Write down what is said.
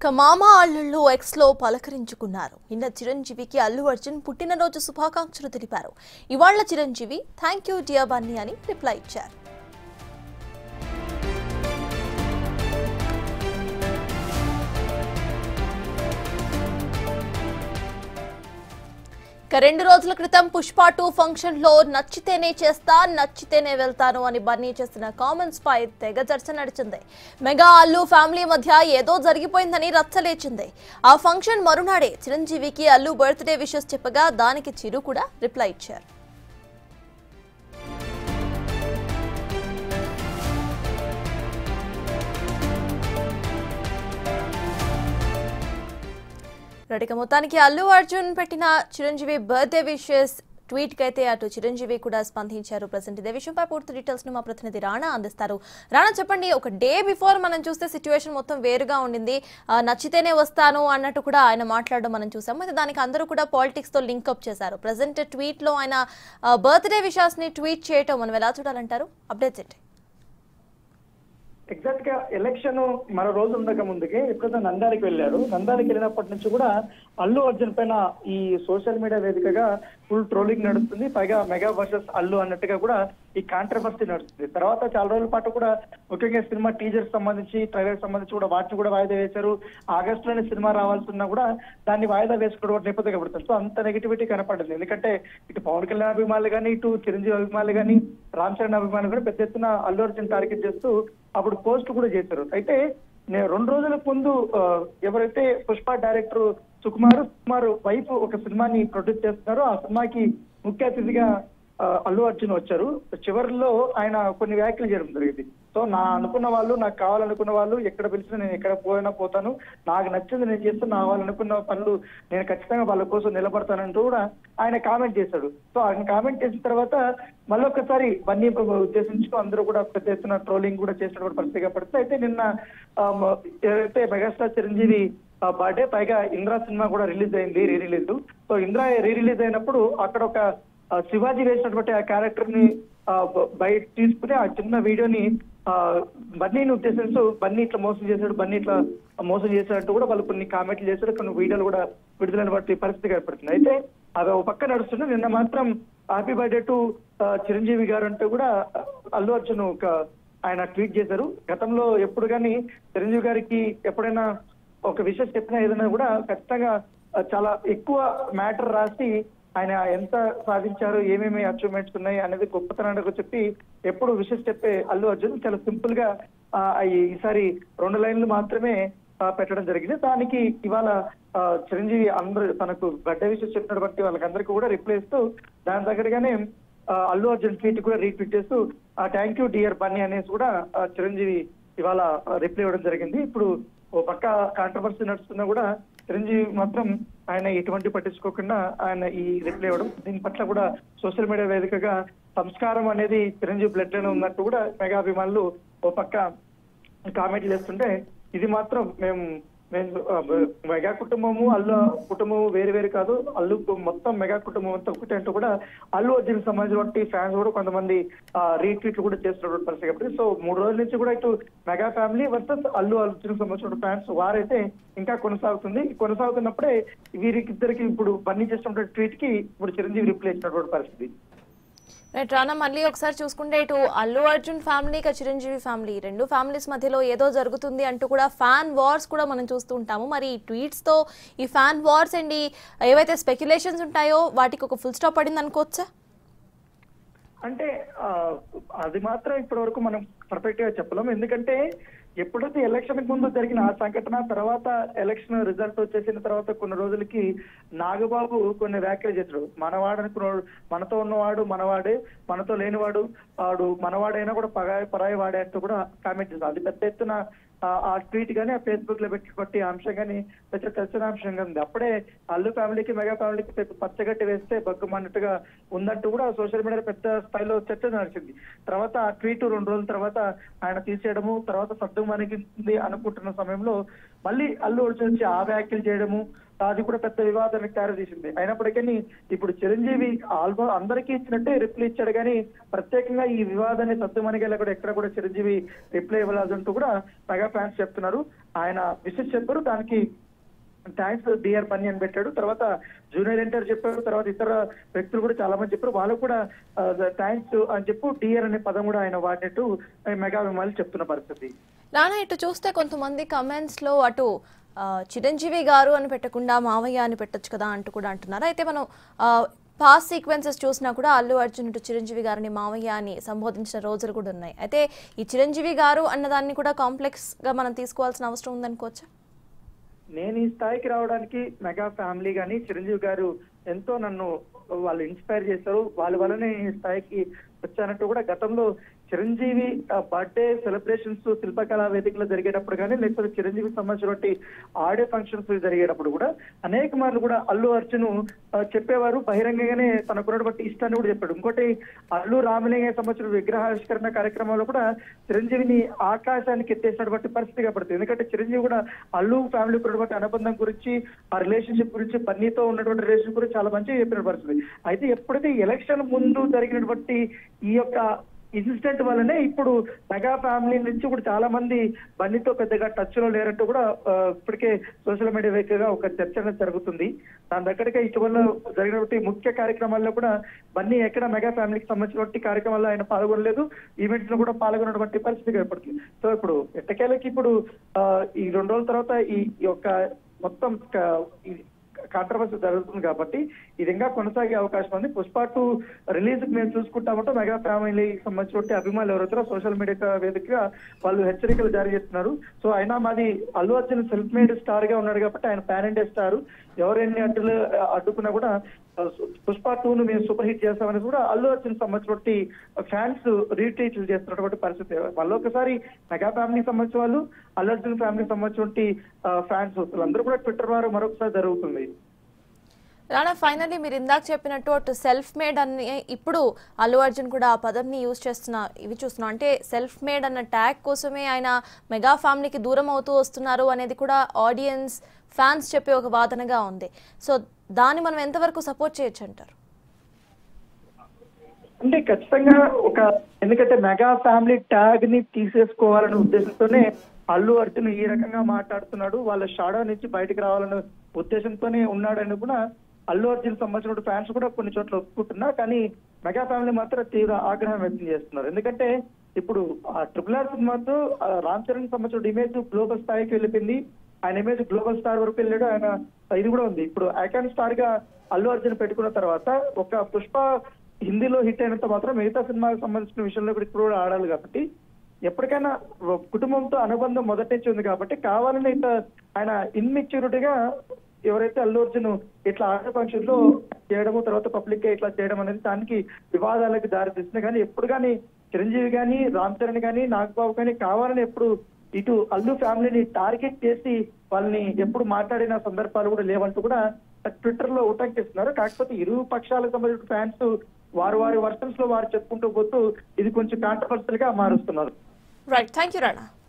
ఇక మామ అల్లుళ్ళు ఎక్స్ లో పలకరించుకున్నారు నిన్న చిరంజీవికి అల్లు అర్జున్ పుట్టినరోజు శుభాకాంక్షలు తెలిపారు ఇవాళ్ల Chiranjeevi thank you dear Bunny అని రిప్లై ఇచ్చారు ఇక రెండు రోజుల క్రితం పుష్ప టూ ఫంక్షన్ లో నచ్చితేనే చేస్తా నచ్చితేనే వెళ్తాను అని బన్నీ చేసిన కామెంట్స్ పై తెగ చర్చ నడిచింది మెగా అల్లు ఫ్యామిలీ మధ్య ఏదో జరిగిపోయిందని రచ్చలేచింది ఆ ఫంక్షన్ మరునాడే చిరంజీవికి అల్లు బర్త్డే విషెస్ చెప్పగా దానికి చిరు కూడా రిప్లై ఇచ్చారు ఇక మొత్తానికి అల్లు అర్జున్ పెట్టిన చిరంజీవి బర్త్డే విషెస్ ట్వీట్ కి అయితే అటు చిరంజీవి కూడా స్పందించారు ప్రజెంట్ ఇదే విషయంపై పూర్తి డీటెయిల్స్ ను మా ప్రతినిధి రాణా అందిస్తారు రాణా చెప్పండి ఒక డే బిఫోర్ మనం చూస్తే సిచ్యువేషన్ మొత్తం వేరుగా ఉండింది ఆ, నచ్చితేనే వస్తాను అన్నట్టు కూడా ఆయన మాట్లాడడం మనం చూసాం అయితే దానికి అందరూ కూడా పాలిటిక్స్ తో లింక్ అప్ చేశారు ప్రజెంట్ ట్వీట్ లో ఆయన బర్త్డే విషయాస్ ని ట్వీట్ చేయటం మనం ఎలా చూడాలంటారు అప్డేట్స్ ఏంటి ఎగ్జాక్ట్ గా ఎలక్షన్ మరో రోజు ఉండక ముందుకే ఎప్పుడైతే నందానికి వెళ్ళారు నందానికి వెళ్ళినప్పటి నుంచి కూడా అల్లు అర్జున్ పైన ఈ సోషల్ మీడియా వేదికగా ఫుల్ ట్రోలింగ్ నడుస్తుంది పైగా మెగా వర్సెస్ అల్లు అన్నట్టుగా కూడా ఈ కాంట్రవర్సీ నడుస్తుంది తర్వాత చాలా రోజుల పాటు కూడా ముఖ్యంగా సినిమా టీజర్ సంబంధించి ట్రైలర్ సంబంధించి కూడా వాటిని కూడా వాయిదా వేశారు ఆగస్టు లోనే సినిమా రావాల్సిన కూడా దాన్ని వాయిదా వేసుకోవడం నేపథ్యంగా పడుతుంది సో అంత నెగిటివిటీ కనపడింది ఎందుకంటే ఇటు పవన్ కళ్యాణ్ అభిమానులు కానీ ఇటు చిరంజీవి అభిమానులు కానీ రామ్ చరణ్ అభిమానులు కూడా పెద్ద ఎత్తున అల్లు అర్జున్ టార్గెట్ చేస్తూ అప్పుడు పోస్ట్ కూడా చేశారు అయితే నేను రెండు రోజుల ముందు ఆ, ఎవరైతే పుష్ప డైరెక్టర్ సుకుమార్ సుకుమార్ వైఫ్ ఒక సినిమాని ప్రొడ్యూస్ చేస్తున్నారో ఆ సినిమాకి ముఖ్య అతిథిగా ఆ, అల్లు అర్జున్ వచ్చారు చివరిలో ఆయన కొన్ని వ్యాఖ్యలు చేయడం జరిగింది సో నా అనుకున్న వాళ్ళు నాకు కావాలనుకున్న వాళ్ళు ఎక్కడ పిలిచినా నేను ఎక్కడ పోయినా పోతాను నాకు నచ్చింది నేను చేస్తాను నా వాళ్ళు అనుకున్న పనులు నేను ఖచ్చితంగా వాళ్ళ కోసం నిలబడతానంటూ కూడా ఆయన కామెంట్ చేశాడు సో ఆయన కామెంట్ చేసిన తర్వాత మళ్ళొకసారి బన్నీ ఉద్దేశించుకో అందరూ కూడా పెద్ద ఎత్తున ట్రోలింగ్ కూడా చేసినటువంటి పరిస్థితిగా పడుతుంది అయితే నిన్న ఆ, మ- ఏదైతే మెగాస్టార్ చిరంజీవి బర్త్డే పైగా ఇంద్రా సినిమా కూడా రిలీజ్ అయింది re release so Indra re release అయినప్పుడు అక్కడ ఒక ఆ, శివాజీ వేసినటువంటి ఆ క్యారెక్టర్ ని ఆ, బ- బయట తీసుకుని ఆ చిన్న వీడియోని ఆ, బన్నీని ఉద్దేశిస్తూ బన్నీ ఇట్లా మోసం చేశాడు బన్నీ ఇట్లా మోసం చేశాడంటూ కూడా వాళ్ళు కొన్ని కామెంట్లు చేశారు కొన్ని వీడియోలు కూడా విడుదలైన వాటి పరిస్థితి ఏర్పడుతుంది అయితే అది ఒక పక్క నడుస్తుంది నిన్న మాత్రం హ్యాపీ బర్త్డే టు చిరంజీవి గారు అంటూ కూడా ఆ, అల్లు అర్జున్ ఒక ఆయన ట్వీట్ చేశారు గతంలో ఎప్పుడు కానీ చిరంజీవి గారికి ఎప్పుడైనా ఒక విషయం చెప్పినా ఏదైనా కూడా ఖచ్చితంగా ఆ, చాలా ఎక్కువ మ్యాటర్ రాసి ఆయన ఎంత సాధించారు ఏమేమి అచీవ్మెంట్స్ ఉన్నాయి అనేది గొప్పతనానికి చెప్పి ఎప్పుడు విషయం చెప్పే అల్లు అర్జున్ చాలా సింపుల్ గా ఆ, ఈ- ఈసారి రెండు లైన్లు మాత్రమే ఆ, పెట్టడం జరిగింది దానికి ఇవాళ ఆ, చిరంజీవి అందరూ తనకు గడ్డ విషయం చెప్పినటువంటి వాళ్ళకందరికీ కూడా రిప్లై ఇస్తూ దాని దగ్గరగానే ఆ, అల్లు అర్జున్ ట్వీట్ కూడా రీట్వీట్ చేస్తూ థ్యాంక్ యూ డియర్ బన్నీ అనేసి కూడా ఆ, చిరంజీవి ఇవాళ రిప్లై ఇవ్వడం జరిగింది ఇప్పుడు ఓ పక్క కాంట్రవర్సీ నడుస్తున్నా కూడా చిరంజీవి మాత్రం ఆయన ఎటువంటి పట్టించుకోకుండా ఆయన ఈ రిప్లై ఇవ్వడం దీని పట్ల కూడా సోషల్ మీడియా వేదికగా సంస్కారం అనేది చిరంజీవి బ్లడ్ లోనే ఉన్నట్టు కూడా మెగా అభిమానులు ఓ పక్క కామెంట్లు చేస్తుంటే ఇది మాత్రం మేము మేము ఆ, బ- మెగా కుటుంబము అల్లు కుటుంబము వేరు వేరు కాదు అల్లు కు- మొత్తం మెగా కుటుంబం అంతా ఒకటి అంటూ కూడా అల్లు అర్జున్ సంబంధించినటువంటి ఫ్యాన్స్ కూడా కొంతమంది రీట్వీట్లు కూడా చేస్తున్నటువంటి పరిస్థితి కాబట్టి సో మూడు రోజుల నుంచి కూడా ఇటు mega family versus Allu Arjun సంబంధించిన ఫ్యాన్స్ వారైతే ఇంకా కొనసాగుతుంది కొనసాగుతున్నప్పుడే వీరికి ఇద్దరికి ఇప్పుడు బన్నీ చేసినటువంటి ట్వీట్ కి ఇప్పుడు చిరంజీవి రిప్లై ఇచ్చినటువంటి పరిస్థితి రైట్ రానా మళ్ళీ ఒకసారి చూసుకుంటే ఇటు అల్లు అర్జున్ ఫ్యామిలీ ఇక చిరంజీవి ఫ్యామిలీ రెండు ఫ్యామిలీస్ మధ్యలో ఏదో జరుగుతుంది అంటూ కూడా ఫ్యాన్ వార్స్ కూడా మనం చూస్తూ ఉంటాము మరి ఈ ట్వీట్స్ తో ఈ ఫ్యాన్ వార్స్ అండ్ ఈ ఏవైతే స్పెక్యులేషన్స్ ఉంటాయో వాటికి ఒక ఫుల్ స్టాప్ పడింది అనుకోవచ్చా అంటే ఆ, అది మాత్రం ఇప్పటి వరకు మనం పర్ఫెక్ట్ గా చెప్పలేం ఎందుకంటే ఎప్పుడైతే ఎలక్షన్ ముందు జరిగిన ఆ సంఘటన తర్వాత ఎలక్షన్ రిజల్ట్ వచ్చేసిన తర్వాత కొన్ని రోజులకి నాగబాబు కొన్ని వ్యాఖ్యలు చేశాడు మనవాడు అనుకున్నాడు మనతో ఉన్నవాడు మనవాడే మనతో లేనివాడు వాడు మనవాడైనా కూడా పరాయి పరాయి వాడే అంటూ కూడా కామెంట్ చేశాడు అది పెద్ద ఎత్తున ఆ- ఆ ట్వీట్ గానీ ఆ ఫేస్బుక్ లో పెట్టి అంశం గానీ పెద్ద చర్చనాంశంగా ఉంది అప్పుడే అల్లు ఫ్యామిలీకి మెగా ఫ్యామిలీకి పెద్ద పచ్చగట్టి వేస్తే బగ్గుమన్నట్టుగా ఉందంటూ కూడా సోషల్ మీడియాలో పెద్ద స్థాయిలో చర్చ నడిచింది తర్వాత ఆ ట్వీట్ రెండు రోజుల తర్వాత ఆయన తీసేయడము తర్వాత సర్దు మనకింది అనుకుంటున్న సమయంలో మళ్ళీ అల్లు అర్జున్ వచ్చి ఆ వ్యాఖ్యలు చేయడము అది కూడా పెద్ద వివాదానికి దారితీసింది అయినప్పటికీ ఇప్పుడు చిరంజీవి ఆల్బమ్ అందరికీ ఇచ్చినట్టే రిప్లై ఇచ్చాడు కానీ ప్రత్యేకంగా ఈ వివాదాన్ని సత్తుమణిగేలా కూడా ఎక్కడ కూడా చిరంజీవి రిప్లై ఇవ్వలేదంటూ కూడా మెగా ఫ్యాన్స్ చెప్తున్నారు ఆయన విషయం చెప్పారు దానికి థ్యాంక్స్ డిఆర్ పని అని పెట్టాడు తర్వాత జూనియర్ ఎన్టీఆర్ చెప్పారు తర్వాత ఇతర వ్యక్తులు కూడా చాలా మంది చెప్పారు వాళ్ళు కూడా థ్యాంక్స్ అని చెప్పు డిఆర్ అనే పదం కూడా ఆయన వాడినట్టు ఆ, మెగా అభిమానులు చెప్తున్న పరిస్థితి రానా ఇటు చూస్తే కొంతమంది కమెంట్స్ లో అటు ఆ, చిరంజీవి గారు అని పెట్టకుండా మావయ్య అని పెట్టొచ్చు కదా అంటూ కూడా అంటున్నారు అయితే మనం పాస్ట్ సీక్వెన్సెస్ చూసినా కూడా అల్లు అర్జున్ ఇటు చిరంజీవి గారిని మావయ్య అని సంబోధించిన రోజులు కూడా ఉన్నాయి అయితే ఈ చిరంజీవి గారు అన్నదాన్ని కూడా కాంప్లెక్స్ గా మనం తీసుకోవాల్సిన అవసరం ఉందనుకోవచ్చా నేను ఈ స్థాయికి రావడానికి మెగా ఫ్యామిలీ గాని చిరంజీవి గారు ఎంతో నన్ను వాళ్ళు ఇన్స్పైర్ చేశారు వాళ్ళ వల్లనే ఈ స్థాయికి వచ్చానంటూ కూడా గతంలో చిరంజీవి బర్త్డే సెలబ్రేషన్స్ శిల్పకళా వేదికలో జరిగేటప్పుడు కానీ లేకపోతే చిరంజీవికి సంబంధించినటువంటి ఆడియో ఫంక్షన్స్ జరిగేటప్పుడు కూడా అనేక మార్లు కూడా అల్లు అర్జున్ ఆ, చెప్పేవారు బహిరంగంగానే తనకున్నటువంటి ఇష్టాన్ని కూడా చెప్పాడు ఇంకోటి అల్లు రామలింగ సంబంధించిన విగ్రహావిష్కరణ కార్యక్రమంలో కూడా చిరంజీవిని ఆకాశానికి ఎత్తేసినటువంటి పరిస్థితి కనబడుతుంది ఎందుకంటే చిరంజీవి కూడా అల్లు ఫ్యామిలీ ఉన్నటువంటి అనుబంధం గురించి ఆ రిలేషన్షిప్ గురించి బన్నీతో ఉన్నటువంటి రిలేషన్ గురించి చాలా మంచిగా చెప్పిన పరిస్థితి అయితే ఎప్పుడైతే ఎలక్షన్ ముందు జరిగినటువంటి ఈ యొక్క ఇన్సిడెంట్ వల్లనే ఇప్పుడు మెగా ఫ్యామిలీ నుంచి కూడా చాలా మంది బన్నీతో పెద్దగా టచ్ లో లేరంటూ కూడా ఆ, ఇప్పటికే సోషల్ మీడియా వేదికగా ఒక చర్చ అనేది జరుగుతుంది దాని దగ్గరగా ఇటీవల జరిగినటువంటి ముఖ్య కార్యక్రమాల్లో కూడా బన్నీ ఎక్కడ మెగా ఫ్యామిలీకి సంబంధించినటువంటి కార్యక్రమాల్లో ఆయన పాల్గొనలేదు ఈవెంట్స్ లో కూడా పాల్గొన్నటువంటి పరిస్థితి ఏర్పడుతుంది సో ఇప్పుడు ఎట్టకేలకి ఇప్పుడు ఆ, ఈ రెండు రోజుల తర్వాత ఈ ఈ యొక్క మొత్తం క- ఈ కాంట్రవర్సీ జరుగుతుంది కాబట్టి ఇది ఇంకా కొనసాగే అవకాశం ఉంది పుష్ప టూ రిలీజ్ మేము చూసుకుంటామంటే మెగా ఫ్యామిలీకి సంబంధించిన అభిమానులు ఎవరైతే సోషల్ మీడియా వేదికగా వాళ్ళు హెచ్చరికలు జారీ చేస్తున్నారు సో అయినా మాది Allu Arjun self made star గా ఉన్నాడు కాబట్టి ఆయన పాన్ ఇండియా స్టార్ ఎవరెన్ని అడ్డులు అడ్డుకున్నా కూడా ఆ, పుష్ప టూ ను మేము సూపర్ హిట్ చేస్తామని కూడా అల్లు అర్జున్ సంబంధించినటువంటి ఫ్యాన్స్ రీట్రీట్లు చేస్తున్నటువంటి పరిస్థితి మళ్ళీ ఒకసారి మెగా ఫ్యామిలీకి సంబంధించిన వాళ్ళు అల్లు అర్జున్ ఫ్యామిలీకి సంబంధించినటువంటి ఫ్యాన్స్ వాళ్ళందరూ కూడా ట్విట్టర్ వారు మరొకసారి జరుగుతుంది రానా ఫైనల్లీ మీరు ఇందాక చెప్పినట్టు అటు సెల్ఫ్ మేడ్ అని ఇప్పుడు అల్లు అర్జున్ కూడా ఆ పదంని యూజ్ చేస్తున్న ఇవి చూస్తున్నాం అంటే సెల్ఫ్ మేడ్ అన్న ట్యాగ్ కోసమే ఆయన మెగా ఫ్యామిలీకి దూరం అవుతూ వస్తున్నారు అనేది కూడా ఆడియన్స్ ఫ్యాన్స్ చెప్పే ఒక వాదనగా ఉంది సో దాన్ని మనం ఎంతవరకు సపోర్ట్ చేయొచ్చు అంటారు అంటే ఖచ్చితంగా ఒక ఎందుకంటే మెగా ఫ్యామిలీ ట్యాగ్ ని తీసేసుకోవాలనే ఉద్దేశంతోనే అల్లు అర్జున్ ఈ రకంగా మాట్లాడుతున్నాడు వాళ్ళ షాడో నుంచి బయటకు రావాలనే ఉద్దేశంతోనే ఉన్నాడని కూడా అల్లు అర్జున్ సంబంధించిన ఫ్యాన్స్ కూడా కొన్ని చోట్ల ఒప్పుకుంటున్నారు కానీ మెగా ఫ్యామిలీ మాత్రం తీవ్ర ఆగ్రహం వ్యక్తం చేస్తున్నారు ఎందుకంటే ఇప్పుడు ఆ ట్రిపుల్ ఆర్ సినిమాతో ఆ రామ్ చరణ్ సంబంధించిన ఇమేజ్ గ్లోబల్ స్థాయికి వెళ్ళిపోయింది ఆయన ఇమేజ్ గ్లోబల్ స్టార్ వరకు వెళ్ళాడు ఆయన ఇది కూడా ఉంది ఇప్పుడు ఐకాన్ స్టార్ గా అల్లు అర్జున్ పెట్టుకున్న తర్వాత ఒక పుష్ప హిందీలో హిట్ అయినంత మాత్రం మిగతా సినిమాకి సంబంధించిన విషయంలో కూడా ఇప్పుడు కూడా ఆడాలి కాబట్టి ఎప్పటికైనా ఒక కుటుంబంతో అనుబంధం మొదటి నుంచి ఉంది కాబట్టి కావాలని ఇట్లా ఆయన ఇన్మెచ్యూరిటీగా ఎవరైతే అల్లు అర్జున్ ఇట్లా ఆడే ఫంక్షన్ లో చేయడము తర్వాత పబ్లిక్ గా ఇట్లా చేయడం అనేది దానికి వివాదాలకు దారి తీస్తుంది కానీ ఎప్పుడు కానీ చిరంజీవి కానీ రామ్ చరణ్ కానీ నాగబాబు కానీ కావాలని ఎప్పుడు ఇటు అల్లు ఫ్యామిలీని టార్గెట్ చేసి వాళ్ళని ఎప్పుడు మాట్లాడిన సందర్భాలు కూడా లేవంటూ కూడా ట్విట్టర్ లో ఉటంకిస్తున్నారు కాకపోతే ఇరు పక్షాలకు సంబంధించిన ఫ్యాన్స్ వారు వారి వర్షన్స్ లో వారు చెప్పుకుంటూ పోతూ ఇది కొంచెం కాంట్రవర్సల్ గా మారుస్తున్నారు రైట్ థ్యాంక్ యూ రాణా